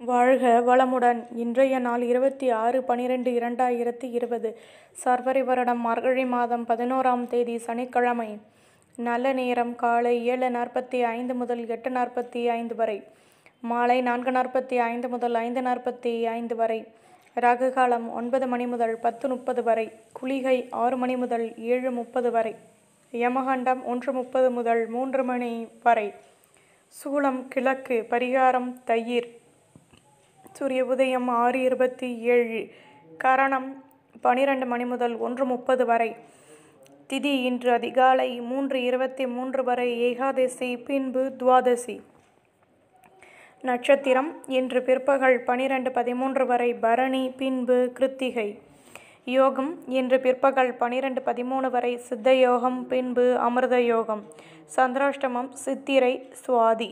வாழ்க வளமுடன் இன்றைய நாள் இருபத்தி ஆறு பனிரெண்டு இரண்டாயிரத்தி இருபது சர்வரி வருடம் மார்கழி மாதம் பதினோராம் தேதி சனிக்கிழமை நல்ல நேரம் காலை ஏழு நாற்பத்தி ஐந்து முதல் எட்டு நாற்பத்தி ஐந்து வரை மாலை நான்கு நாற்பத்தி ஐந்து முதல் ஐந்து நாற்பத்தி ஐந்து வரை ராகு காலம் ஒன்பது மணி முதல் பத்து முப்பது வரை குளிகை ஆறு மணி முதல் ஏழு முப்பது வரை யமகண்டம் ஒன்று முப்பது முதல் மூன்று மணி வரை சூலம் கிழக்கு பரிகாரம் தயிர் சூரிய உதயம் ஆறு இருபத்தி ஏழு கரணம் பனிரெண்டு மணி முதல் ஒன்று முப்பது வரை திதி இன்று அதிகாலை மூன்று இருபத்தி மூன்று வரை ஏகாதசி பின்பு துவாதசி நட்சத்திரம் இன்று பிற்பகல் பனிரெண்டு பதிமூன்று வரை பரணி பின்பு கிருத்திகை யோகம் இன்று பிற்பகல் பனிரெண்டு பதிமூணு வரை சித்த யோகம் பின்பு அமிர்த யோகம் சந்திராஷ்டமம் சித்திரை சுவாதி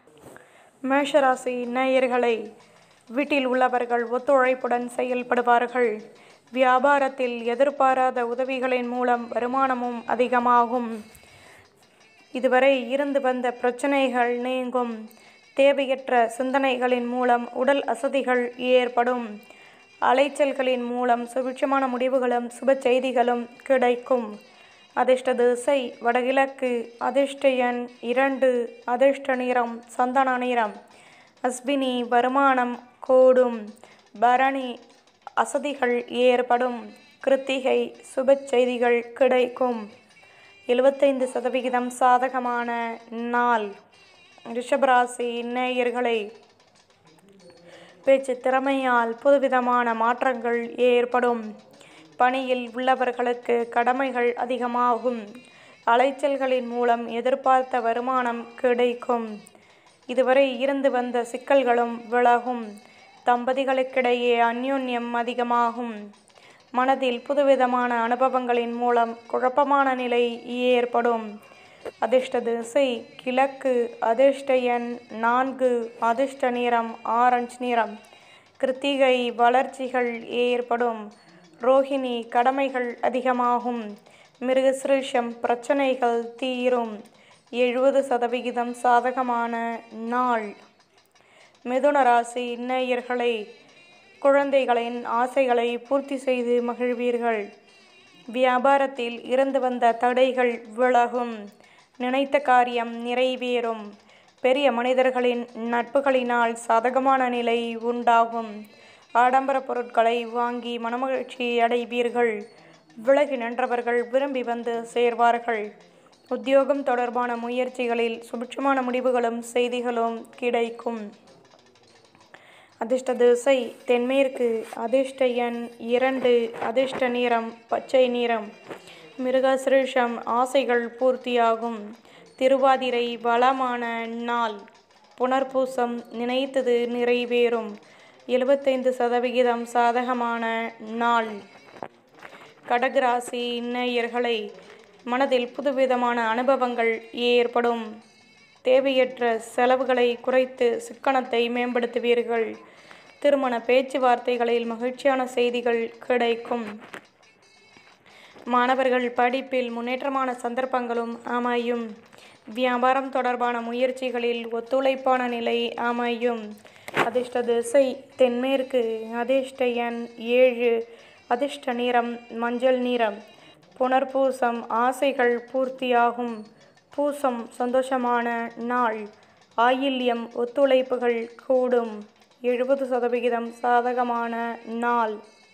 மேஷராசி நேயர்களை வீட்டில் உள்ளவர்கள் ஒத்துழைப்புடன் செயல்படுவார்கள் வியாபாரத்தில் எதிர்பாராத உதவிகளின் மூலம் வருமானமும் அதிகமாகும் இதுவரை இருந்து வந்த பிரச்சனைகள் நீங்கும் தேவையற்ற சிந்தனைகளின் மூலம் உடல் அசதிகள் ஏற்படும் அலைச்சல்களின் மூலம் சுபிட்சமான முடிவுகளும் சுப செய்திகளும் கிடைக்கும் அதிர்ஷ்ட திசை வடகிழக்கு அதிர்ஷ்ட எண் இரண்டு அதிர்ஷ்ட நிறம் சந்தன நிறம் அஸ்வினி வருமானம் கூடும் பரணி அசதிகள் ஏற்படும் கிருத்திகை சுப செய்திகள் கிடைக்கும் எழுபத்தைந்து சதவிகிதம் சாதகமான நாள் ரிஷபராசி நேயர்களை பேச்சு திறமையால் புதுவிதமான மாற்றங்கள் ஏற்படும் பணியில் உள்ளவர்களுக்கு கடமைகள் அதிகமாகும் அலைச்சல்களின் மூலம் எதிர்பார்த்த வருமானம் கிடைக்கும் இதுவரை இருந்து வந்த சிக்கல்களும் விலகும் தம்பதிகளுக்கிடையே அந்யோன்யம் அதிகமாகும் மனதில் புதுவிதமான அனுபவங்களின் மூலம் குழப்பமான நிலை ஏற்படும் அதிர்ஷ்ட திசை கிழக்கு அதிர்ஷ்ட எண் நான்கு அதிர்ஷ்ட நிறம் ஆரஞ்சு நிறம் கிருத்திகை வளர்ச்சிகள் ஏற்படும் ரோஹிணி கடமைகள் அதிகமாகும் மிருகசிருஷம் பிரச்சனைகள் தீரும் எழுபது சதவிகிதம் சாதகமான நாள் மிதுன ராசி நேயர்களை குழந்தைகளின் ஆசைகளை பூர்த்தி செய்து மகிழ்வீர்கள் வியாபாரத்தில் இருந்து வந்த தடைகள் விலகும் நினைத்த காரியம் நிறைவேறும் பெரிய மனிதர்களின் நட்புகளினால் சாதகமான நிலை உண்டாகும் ஆடம்பர பொருட்களை வாங்கி மனமகிழ்ச்சி அடைவீர்கள் விலகி நின்றவர்கள் விரும்பி வந்து சேர்வார்கள் உத்தியோகம் தொடர்பான முயற்சிகளில் சுபிட்சமான முடிவுகளும் செய்திகளும் கிடைக்கும் அதிர்ஷ்ட திசை தென்மேற்கு அதிர்ஷ்ட எண் இரண்டு அதிர்ஷ்ட நிறம் பச்சை நிறம் மிருகசிருஷம் ஆசைகள் பூர்த்தியாகும் திருவாதிரை வளமான நாள் புனர்பூசம் நினைத்தது நிறைவேறும் எழுபத்தைந்து சதவிகிதம் சாதகமான நாள் கடகராசி நேயர்களை மனதில் புதுவிதமான அனுபவங்கள் ஏற்படும் தேவையற்ற செலவுகளை குறைத்து சிக்கனத்தை மேம்படுத்துவீர்கள் திருமண பேச்சுவார்த்தைகளில் மகிழ்ச்சியான செய்திகள் கிடைக்கும் மாணவர்கள் படிப்பில் முன்னேற்றமான சந்தர்ப்பங்களும் அமையும் வியாபாரம் தொடர்பான முயற்சிகளில் ஒத்துழைப்பான நிலை அமையும் அதிர்ஷ்ட திசை தென்மேற்கு அதிர்ஷ்ட எண் ஏழு அதிர்ஷ்ட நிறம் மஞ்சள் நிறம் புனர்பூசம் ஆசைகள் பூர்த்தியாகும் பூசம் சந்தோஷமான நாள் ஆயில்யம் ஒத்துழைப்புகள் கூடும் எழுபது சதவிகிதம் சாதகமான நாள்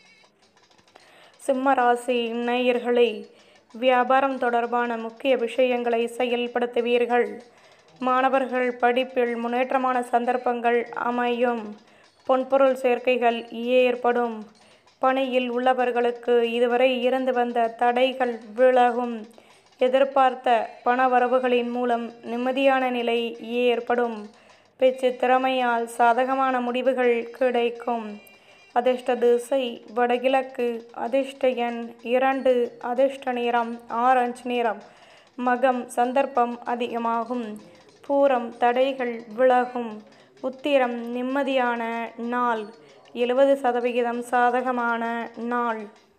சிம்ம ராசி நேயர்களை வியாபாரம் தொடர்பான முக்கிய விஷயங்களை செயல்படுத்துவீர்கள் மாணவர்கள் படிப்பில் முன்னேற்றமான சந்தர்ப்பங்கள் அமையும் பொன்பொருள் சேர்க்கைகள் ஏற்படும் பணியில் உள்ளவர்களுக்கு இதுவரை இருந்து வந்த தடைகள் விலகும் எதிர்பார்த்த பண வரவுகளின் மூலம் நிம்மதியான நிலை ஏற்படும் பேச்சு திறமையால் சாதகமான முடிவுகள் கிடைக்கும் அதிர்ஷ்ட திசை வடகிழக்கு அதிர்ஷ்ட எண் இரண்டு அதிர்ஷ்ட நிறம் ஆரஞ்சு நிறம் மகம் சந்தர்ப்பம் அதிகமாகும் பூரம் தடைகள் விலகும் உத்திரம் நிம்மதியான நாள் எழுபது சதவிகிதம் சாதகமான நாள்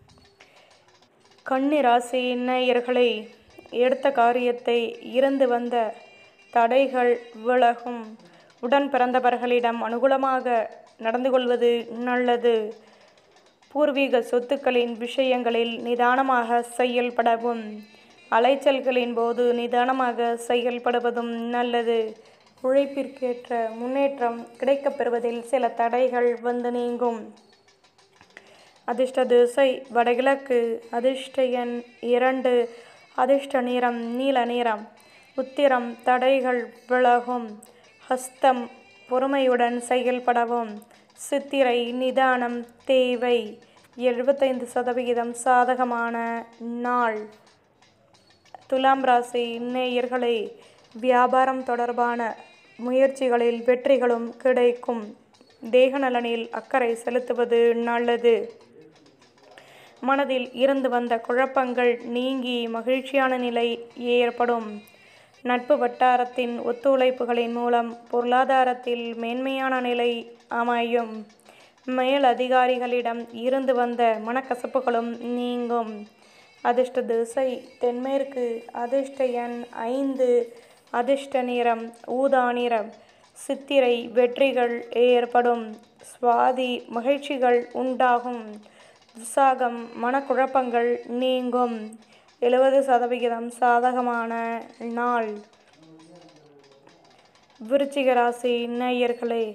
கன்னிராசி நேயர்களை எடுத்த காரியத்தை இருந்து வந்த தடைகள் விலகும் உடன் பிறந்தவர்களிடம் அனுகூலமாக நடந்து கொள்வது நல்லது பூர்வீக சொத்துக்களின் விஷயங்களில் நிதானமாக செயல்படவும் அலைச்சல்களின் போது நிதானமாக செயல்படுவதும் நல்லது உழைப்பிற்கேற்ற முன்னேற்றம் கிடைக்கப் பெறுவதில் சில தடைகள் வந்து நீங்கும் அதிர்ஷ்ட திசை வடகிழக்கு அதிர்ஷ்ட எண் இரண்டு அதிர்ஷ்ட நிறம் நீல நிறம் உத்திரம் தடைகள் விலகும் ஹஸ்தம் பொறுமையுடன் செயல்படவும் சித்திரை நிதானம் தேவை எழுபத்தைந்து சதவிகிதம் சாதகமான நாள் துலாம் ராசி நேயர்களே வியாபாரம் தொடர்பான முயற்சிகளில் வெற்றிகளும் கிடைக்கும் தேக நலனில் அக்கறை செலுத்துவது நல்லது மனதில் இருந்து வந்த குழப்பங்கள் நீங்கி மகிழ்ச்சியான நிலை ஏற்படும் நட்பு வட்டாரத்தின் ஒத்துழைப்புகளின் மூலம் பொருளாதாரத்தில் மேன்மையான நிலை அமையும் மேல் அதிகாரிகளிடம் இருந்து வந்த மனக்கசப்புகளும் நீங்கும் அதிர்ஷ்ட திசை தென்மேற்கு அதிர்ஷ்ட எண் ஐந்து அதிர்ஷ்ட நிறம் ஊதா நிறம் சித்திரை வெற்றிகள் ஏற்படும் சுவாதி மகிழ்ச்சிகள் உண்டாகும் விசாகம் மனக்குழப்பங்கள் நீங்கும் எழுபது சதவிகிதம் சாதகமான நாள் விருச்சிக ராசி நேயர்களே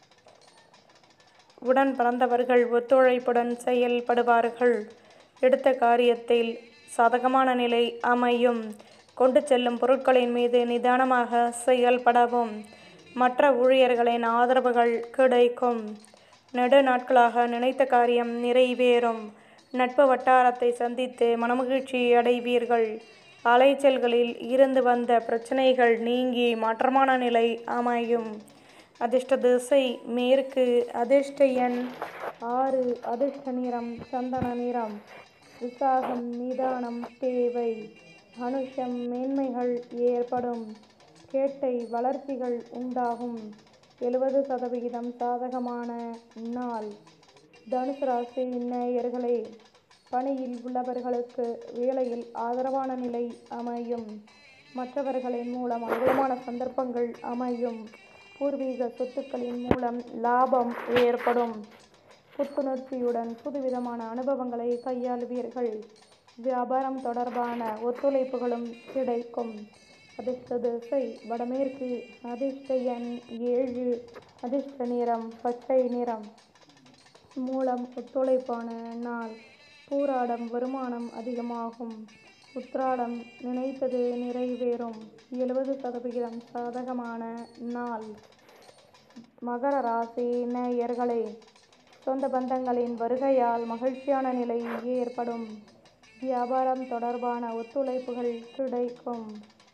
உடன் பிறந்தவர்கள் ஒத்துழைப்புடன் செயல்படுவார்கள் எடுத்த காரியத்தில் சாதகமான நிலை அமையும் கொண்டு செல்லும் பொருட்களின் மீது நிதானமாக செயல்படவும் மற்ற ஊழியர்களின் ஆதரவுகள் கிடைக்கும் நெடு நாட்களாக நினைத்த காரியம் நிறைவேறும் நட்பு வட்டாரத்தை சந்தித்து மனமகிழ்ச்சி அடைவீர்கள் அலைச்சல்களில் இருந்து வந்த பிரச்சனைகள் நீங்கி மாற்றமான நிலை அமையும் அதிர்ஷ்ட திசை மேற்கு அதிர்ஷ்ட எண் ஆறு அதிர்ஷ்ட நிறம் சந்தன நிறம் விசாகம் நிதானம் தேவை அனுஷம் மேன்மைகள் ஏற்படும் கேட்டை வளர்ச்சிகள் உண்டாகும் எழுபது சதவிகிதம் சாதகமான நாள் தனுசு ராசி நேயர்களே பணியில் உள்ளவர்களுக்கு வேலையில் ஆதரவான நிலை அமையும் மற்றவர்களின் மூலம் அனுகூலமான சந்தர்ப்பங்கள் அமையும் பூர்வீக சொத்துக்களின் மூலம் லாபம் ஏற்படும் புத்துணர்ச்சியுடன் புதுவிதமான அனுபவங்களை கையாளுவீர்கள் வியாபாரம் தொடர்பான ஒத்துழைப்புகளும் கிடைக்கும் அதிர்ஷ்ட திசை வடமேற்கு அதிர்ஷ்ட எண் ஏழு அதிர்ஷ்ட நிறம் பச்சை நிறம் மூலம் ஒத்துழைப்பான நாள் பூராடம் வருமானம் அதிகமாகும் உத்ராடம் நினைத்தது நிறைவேறும் எழுபது சதவிகிதம் சாதகமான நாள் மகர ராசி நேயர்களே சொந்த பந்தங்களின் வருகையால் மகிழ்ச்சியான நிலை ஏற்படும் வியாபாரம் தொடர்பான ஒத்துழைப்புகள் கிடைக்கும்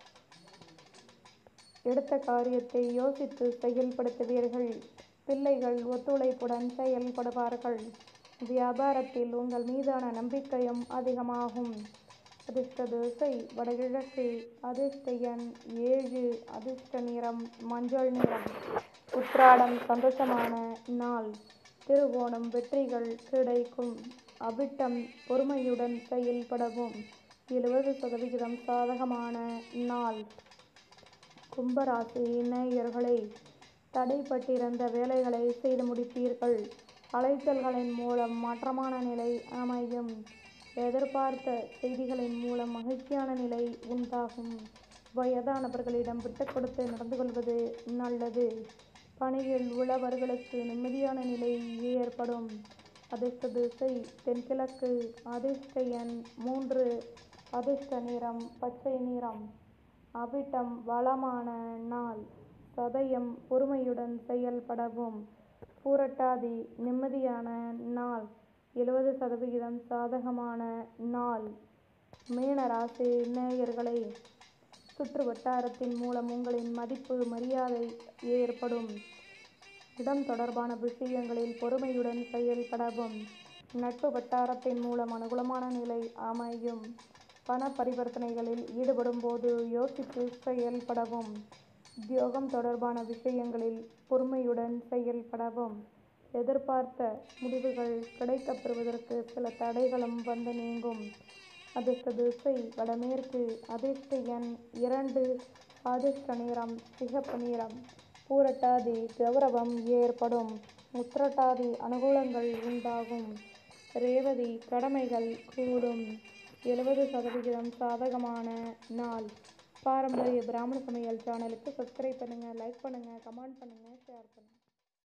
எடுத்த காரியத்தை யோசித்து செயல்படுத்துவீர்கள் பிள்ளைகள் ஒத்துழைப்புடன் செயல்படுவார்கள் வியாபாரத்தில் உங்கள் மீதான நம்பிக்கையும் அதிகமாகும் அதிர்ஷ்ட திசை வடகிழக்கு அதிர்ஷ்ட எண் ஏழு அதிர்ஷ்ட நிறம் மஞ்சள் நிறம் உத்ராடம் சந்தோஷமான நாள் திருவோணம் வெற்றிகள் கிடைக்கும் அவிட்டம் பொறுமையுடன் செயல்படவும் எழுபது சதவிகிதம் சாதகமான நாள் கும்பராசி நேயர்களே தடைப்பட்டிருந்த வேலைகளை செய்து முடிப்பீர்கள் அலைச்சல்களின் மூலம் மாற்றமான நிலை அமையும் எதிர்பார்த்த செய்திகளின் மூலம் மகிழ்ச்சியான நிலை உண்டாகும் வயதானவர்களிடம் விட்டுக் கொடுத்து நடந்து கொள்வது நல்லது பணியில் உள்ளவர்களுக்கு நிம்மதியான நிலை ஏற்படும் அதிர்ஷ்ட திசை தென்கிழக்கு அதிர்ஷ்ட எண் மூன்று அதிர்ஷ்ட நிறம் பச்சை நிறம் அவிட்டம் வளமான நாள் சதயம் பொறுமையுடன் செயல்படவும் பூரட்டாதி நிம்மதியான நாள் எழுபது சதவிகிதம் சாதகமான நாள் மீன ராசி நேயர்களே சுற்று வட்டாரத்தின் மூலம் உங்களின் மதிப்பு மரியாதை ஏற்படும் இடம் தொடர்பான விஷயங்களில் பொறுமையுடன் செயல்படவும் நட்பு வட்டாரத்தின் மூலம் அனுகூலமான நிலை அமையும் பண பரிவர்த்தனைகளில் ஈடுபடும் போது யோசித்து செயல்படவும் உத்தியோகம் தொடர்பான விஷயங்களில் பொறுமையுடன் செயல்படவும் எதிர்பார்த்த முடிவுகள் கிடைக்கப் பெறுவதற்கு சில தடைகளும் வந்து நீங்கும் அதிர்ஷ்ட திசை வடமேற்கு அதிர்ஷ்ட எண் இரண்டு அதிர்ஷ்ட நிறம் சிகப்பு நிறம் பூரட்டாதி கௌரவம் ஏற்படும் உத்திரட்டாதி அனுகூலங்கள் உண்டாகும் ரேவதி கடமைகள் கூடும் எழுபது சதவிகிதம் சாதகமான நாள் பாரம்பரிய பிராமண சமையல் சேனலுக்கு சப்ஸ்கிரைப் பண்ணுங்கள் லைக் பண்ணுங்கள் கமெண்ட் பண்ணுங்கள் ஷேர் பண்ணுங்கள்